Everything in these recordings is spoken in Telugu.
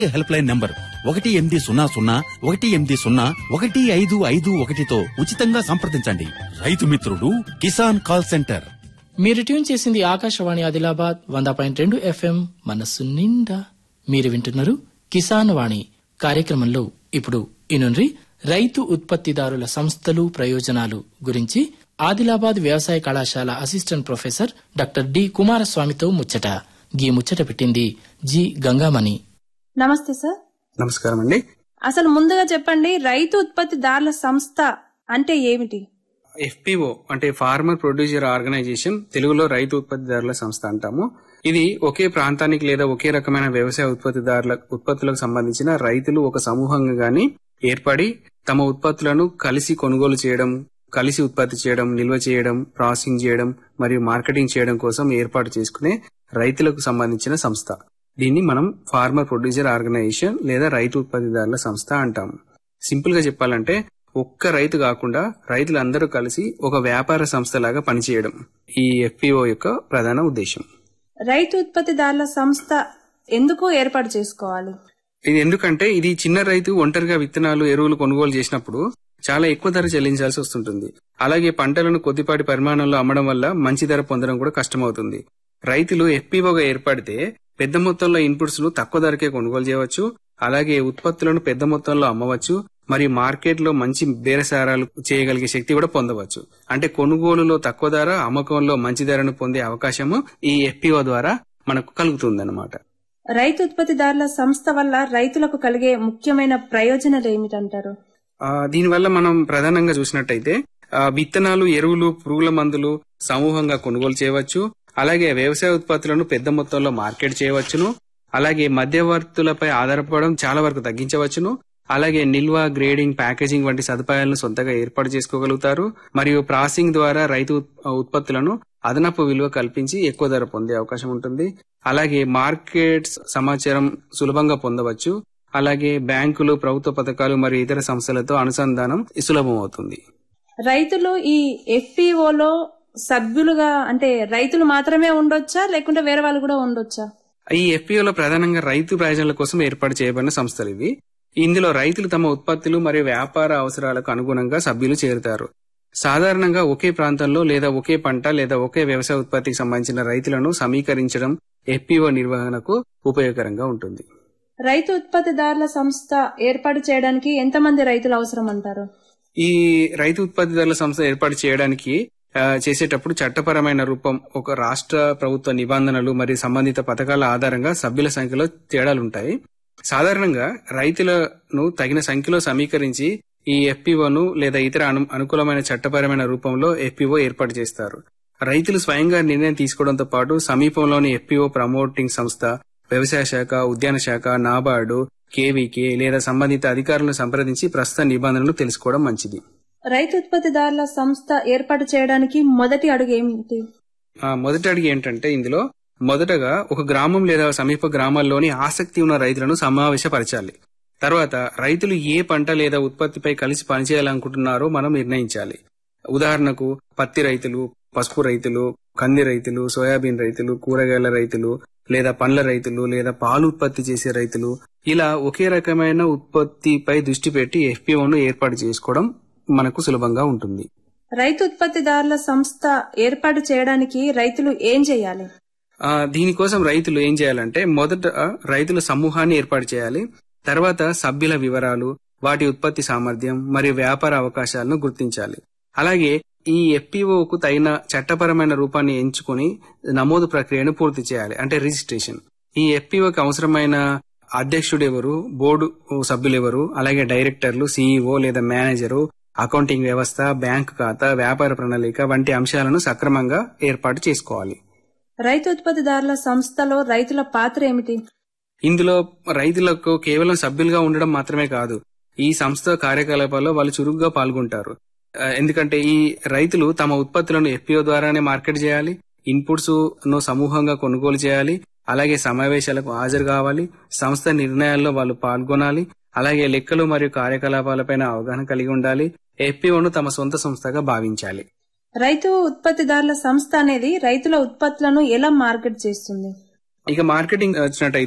హెల్ప్ లైన్ నంబర్ ఒకటి ఎనిమిది సున్నా సున్నా ఒకటి ఎనిమిది సున్నా ఒకటి ఐదు ఐదు ఒకటితో ఉచితంగా సంప్రదించండి రైతు మిత్రుడు కిసాన్ కాల్ సెంటర్ మీరు ట్యూన్ చేసింది ఆకాశవాణి ఆదిలాబాద్ వంద పాయింట్ రెండు ఎఫ్ఎం మనస్సు నిండా మీరు వింటున్నారు కిసాన్ వాణి కార్యక్రమంలో ఇప్పుడు ఇనుండ్రి రైతు ఉత్పత్తిదారుల సంస్థలు ప్రయోజనాలు గురించి ఆదిలాబాద్ వ్యవసాయ కళాశాల అసిస్టెంట్ ప్రొఫెసర్ డాక్టర్ డి కుమారస్వామితో ముచ్చట గీ ముచ్చట పెట్టింది జి గంగామణి నమస్తే సార్ నమస్కారం అండి అసలు ముందుగా చెప్పండి రైతు ఉత్పత్తిదారుల సంస్థ అంటే ఏమిటి ఎఫ్పిఓ అంటే ఫార్మర్ ప్రొడ్యూసర్ ఆర్గనైజేషన్ తెలుగులో రైతు ఉత్పత్తిదారుల సంస్థ అంటాము ఇది ఒకే ప్రాంతానికి లేదా ఒకే రకమైన వ్యవసాయ ఉత్పత్తిదారుల ఉత్పత్తులకు సంబంధించిన రైతులు ఒక సమూహంగా గాని ఏర్పడి తమ ఉత్పత్తులను కలిసి కొనుగోలు చేయడం కలిసి ఉత్పత్తి చేయడం నిల్వ చేయడం ప్రాసెసింగ్ చేయడం మరియు మార్కెటింగ్ చేయడం కోసం ఏర్పాటు చేసుకునే రైతులకు సంబంధించిన సంస్థ దీన్ని మనం ఫార్మర్ ప్రొడ్యూసర్ ఆర్గనైజేషన్ లేదా రైతు ఉత్పత్తిదారుల సంస్థ అంటాము సింపుల్ గా చెప్పాలంటే ఒక్క రైతు కాకుండా రైతులందరూ కలిసి ఒక వ్యాపార సంస్థలాగా పనిచేయడం ఈ ఎఫ్పిఓ యొక్క ప్రధాన ఉద్దేశం రైతు ఉత్పత్తిదారుల సంస్థ ఎందుకు ఏర్పాటు చేసుకోవాలి ఇది ఎందుకంటే ఇది చిన్న రైతు ఒంటరిగా విత్తనాలు ఎరువులు కొనుగోలు చేసినప్పుడు చాలా ఎక్కువ ధర చెల్లించాల్సి వస్తుంటుంది అలాగే పంటలను కొద్దిపాటి పరిమాణంలో అమ్మడం వల్ల మంచి ధర పొందడం కూడా కష్టమవుతుంది రైతులు ఎఫ్పిఓగా ఏర్పడితే పెద్ద మొత్తంలో ఇన్పుట్స్ ను తక్కువ ధరకే కొనుగోలు చేయవచ్చు అలాగే ఉత్పత్తులను పెద్ద మొత్తంలో అమ్మవచ్చు మరియు మార్కెట్ లో మంచి బేరసారాలు చేయగలిగే శక్తి కూడా పొందవచ్చు అంటే కొనుగోలులో తక్కువ ధర అమ్మకంలో మంచి ధరను పొందే అవకాశము ఈ ఎఫ్పిఓ ద్వారా మనకు కలుగుతుందన్నమాట రైతు ఉత్పత్తిదారుల సంస్థ వల్ల రైతులకు కలిగే ముఖ్యమైన ప్రయోజనాలు ఏమిటంటారు ఆ, దీనివల్ల మనం ప్రధానంగా చూసినట్టయితే ఆ, విత్తనాలు ఎరువులు పురుగుల మందులు సమూహంగా కొనుగోలు చేయవచ్చు అలాగే వ్యవసాయ ఉత్పత్తులను పెద్ద మొత్తంలో మార్కెట్ చేయవచ్చును అలాగే మధ్యవర్తులపై ఆధారపడడం చాలా వరకు తగ్గించవచ్చును అలాగే నిల్వ గ్రేడింగ్ ప్యాకేజింగ్ వంటి సదుపాయాలను సొంతగా ఏర్పాటు చేసుకోగలుగుతారు మరియు ప్రాసెసింగ్ ద్వారా రైతు ఉత్- ఉత్పత్తులను అదనపు విలువ కల్పించి ఎక్కువ ధర పొందే అవకాశం ఉంటుంది అలాగే మార్కెట్ సమాచారం సులభంగా పొందవచ్చు అలాగే బ్యాంకులు ప్రభుత్వ పథకాలు మరియు ఇతర సంస్థలతో అనుసంధానం సులభం అవుతుంది రైతులు ఈ ఎఫ్పిఓలో సభ్యులుగా అంటే రైతులు మాత్రమే ఉండొచ్చా లేకుంటే వేరే వాళ్ళు కూడా ఉండొచ్చా ఈ ఎఫ్పిఓలో ప్రధానంగా రైతు ప్రయోజనాల కోసం ఏర్పాటు చేయబడిన సంస్థలు ఇవి ఇందులో రైతులు తమ ఉత్పత్తులు మరియు వ్యాపార అవసరాలకు అనుగుణంగా సభ్యులు చేరుతారు సాధారణంగా ఒకే ప్రాంతంలో లేదా ఒకే పంట లేదా ఒకే వ్యవసాయ ఉత్పత్తికి సంబంధించిన రైతులను సమీకరించడం ఎఫ్పిఓ నిర్వహణకు ఉపయోగకరంగా ఉంటుంది రైతు ఉత్పత్తిదారుల సంస్థ ఏర్పాటు చేయడానికి ఎంతమంది రైతులు అవసరం అంటారు ఈ రైతు ఉత్పత్తిదారుల సంస్థ ఏర్పాటు చేయడానికి ఆ, చేసేటప్పుడు చట్టపరమైన రూపం ఒక రాష్ట్ర ప్రభుత్వ నిబంధనలు మరియు సంబంధిత పథకాల ఆధారంగా సభ్యుల సంఖ్యలో తేడాలుంటాయి సాధారణంగా రైతులను తగిన సంఖ్యలో సమీకరించి ఈ ఎఫ్పిఓను లేదా ఇతర అను అనుకూలమైన చట్టపరమైన రూపంలో ఎఫ్పిఓ ఏర్పాటు చేస్తారు రైతులు స్వయంగా నిర్ణయం తీసుకోవడంతో పాటు సమీపంలోని ఎఫ్పిఓ ప్రమోటింగ్ సంస్థ వ్యవసాయ శాఖ ఉద్యాన శాఖ నాబార్డు కేవీకే లేదా సంబంధిత అధికారులను సంప్రదించి ప్రస్తుత నిబంధనలు తెలుసుకోవడం మంచిది రైతు ఉత్పత్తిదారుల సంస్థ ఏర్పాటు చేయడానికి మొదటి అడుగు ఏమిటి ఆ, మొదటి అడిగి ఏంటంటే ఇందులో మొదటగా ఒక గ్రామం లేదా సమీప గ్రామాల్లోని ఆసక్తి ఉన్న రైతులను సమావేశపరచాలి తర్వాత రైతులు ఏ పంట లేదా ఉత్పత్తిపై కలిసి పనిచేయాలనుకుంటున్నారో మనం నిర్ణయించాలి ఉదాహరణకు పత్తి రైతులు పసుపు రైతులు కంది రైతులు సోయాబీన్ రైతులు కూరగాయల రైతులు లేదా పండ్ల రైతులు లేదా పాలు ఉత్పత్తి చేసే రైతులు ఇలా ఒకే రకమైన ఉత్పత్తిపై దృష్టి పెట్టి ఎఫ్పిఓను ఏర్పాటు చేసుకోవడం మనకు సులభంగా ఉంటుంది రైతు ఉత్పత్తిదారుల సంస్థ ఏర్పాటు చేయడానికి రైతులు ఏం చేయాలి ఆ, దీనికోసం రైతులు ఏం చేయాలంటే మొదట రైతుల సమూహాన్ని ఏర్పాటు చేయాలి తర్వాత సభ్యుల వివరాలు వాటి ఉత్పత్తి సామర్థ్యం మరియు వ్యాపార అవకాశాలను గుర్తించాలి అలాగే ఈ ఎఫ్పిఓకు తగిన చట్టపరమైన రూపాన్ని ఎంచుకుని నమోదు ప్రక్రియను పూర్తి చేయాలి అంటే రిజిస్ట్రేషన్ ఈ ఎఫ్పిఓకి అవసరమైన అధ్యక్షుడు ఎవరు బోర్డు సభ్యులెవరు అలాగే డైరెక్టర్లు సీఈఓ లేదా మేనేజరు అకౌంటింగ్ వ్యవస్థ బ్యాంకు ఖాతా వ్యాపార ప్రణాళిక వంటి అంశాలను సక్రమంగా ఏర్పాటు చేసుకోవాలి రైతు ఉత్పత్తిదారుల సంస్థలో రైతుల పాత్ర ఏమిటి ఇందులో రైతులకు కేవలం సభ్యులుగా ఉండడం మాత్రమే కాదు ఈ సంస్థ కార్యకలాపాల్లో వాళ్ళు చురుగ్గా పాల్గొంటారు ఆ, ఎందుకంటే ఈ రైతులు తమ ఉత్పత్తులను ఎఫ్పిఓ ద్వారానే మార్కెట్ చేయాలి ఇన్పుట్స్ ను సమూహంగా కొనుగోలు చేయాలి అలాగే సమావేశాలకు హాజరు కావాలి సంస్థ నిర్ణయాల్లో వాళ్ళు పాల్గొనాలి అలాగే లెక్కలు మరియు కార్యకలాపాలపైన అవగాహన కలిగి ఉండాలి ఎఫ్పిఓను తమ సొంత సంస్థగా భావించాలి రైతు ఉత్పత్తిదారుల సంస్థ అనేది రైతుల ఉత్పత్తులను ఎలా మార్కెట్ చేస్తుంది ఇక మార్కెటింగ్ వచ్చినట్టయితే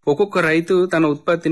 ఒక్కొక్క రైతు తన ఉత్పత్తిని